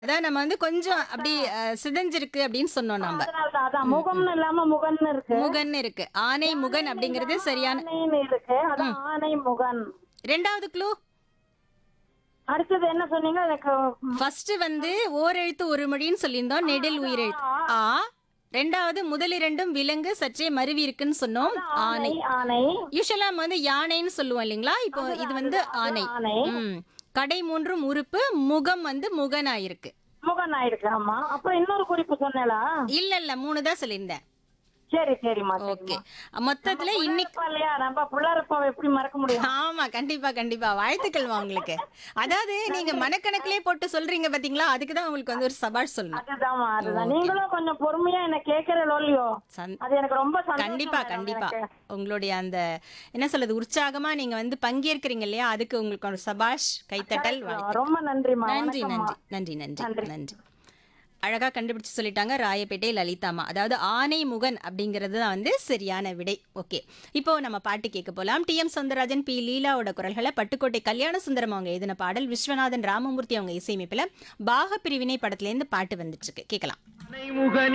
அதான் நம்ம வந்து கொஞ்சம் அப்படி அஹ், சிதைஞ்சிருக்கு அப்படின்னு சொன்னோம் நம்ம அதனாலதான் அதான் முகம்னு இல்லாம முகன்னு இருக்கு முகன் இருக்கு ஆனை முகன் அப்படிங்கிறது சரியான ஆனைன்னு இருக்கு அதான் ஆனை முகன் ரெண்டாவது க்ளூ அடுத்தது என்ன சொன்னீங்க எனக்கு ஃபர்ஸ்ட் வந்து ஓரெழுத்து ஒரு மொழின்னு சொல்லியிருந்தோம் நெடில் உயிரெழுத்து ஆ ரெண்டாவது முதலிரண்டும் விலங்கு சற்றே மருவி இருக்குன்னு சொன்னோம் ஆனை ஆனை ஆனை யூஸ்வலா நம்ம வந்து யானைன்னு சொல்லுவோம் இல்லைங்களா இப்போ இது வந்து ஆனை ஆனை ம் கடை மூன்றும் உறுப்பு முகம் வந்து முகனா இருக்கு முகன் ஆயிருக்கு ஆமா அப்புறம் இன்னொரு குறிப்பு சொன்னேளா இல்ல இல்ல மூணு தான் சொல்லியிருந்தேன் சரி சரிம்மா ஓகே மொத்தத்துல இன்னைக்கு புள்ளாரப்பா இல்லையா நம்ம புள்ளாரப்பாவை எப்படி மறக்க முடியும் ஆமா கண்டிப்பா கண்டிப்பா வாழ்த்துக்கள்மா உங்களுக்கு அதாவது நீங்க மனக்கணக்கிலே போட்டு சொல்றீங்க பாத்தீங்களா அதுக்கு தான் உங்களுக்கு வந்து ஒரு சபாஷ் சொல்லணும் அதுதான்மா அதுதான் நீங்களும் கொஞ்சம் பொறுமையா என்ன கேக்குறீங்களோ இல்லையோ சந்- அது எனக்கு ரொம்ப சந்தோஷம் கண்டிப்பா madam கண்டிப்பா எனக்கு. உங்களுடைய அந்த என்ன சொல்றது உற்சாகமா நீங்க வந்து பங்கேற்கிறீங்க இல்லையா அதுக்கு உங்களுக்கு ஒரு சபாஷ் கைத்தட்டல் வாழ்த்து ரொம்ப நன்றிமா நன்றி வணக்கம்மா. நன்றி நன்றி நன்றி நன்றி அழகா கண்டுபிடிச்சு சொல்லிட்டாங்க ராயப்பேட்டை லலிதாமா அதாவது ஆனை முகன் அப்படிங்கிறது தான் வந்து சரியான விடை ஓகே இப்போ நம்ம பாட்டு கேட்க போலாம் டி எம் சௌந்தரராஜன் பி லீலாவோட குரல்களை பட்டுக்கோட்டை கல்யாண சுந்தரம் அவங்க எழுதின பாடல் விஸ்வநாதன் ராமமூர்த்தி அவங்க இசையமைப்புல பாக பிரிவினை படத்துல இருந்து பாட்டு வந்துட்டு இருக்கு கேட்கலாம் முகன்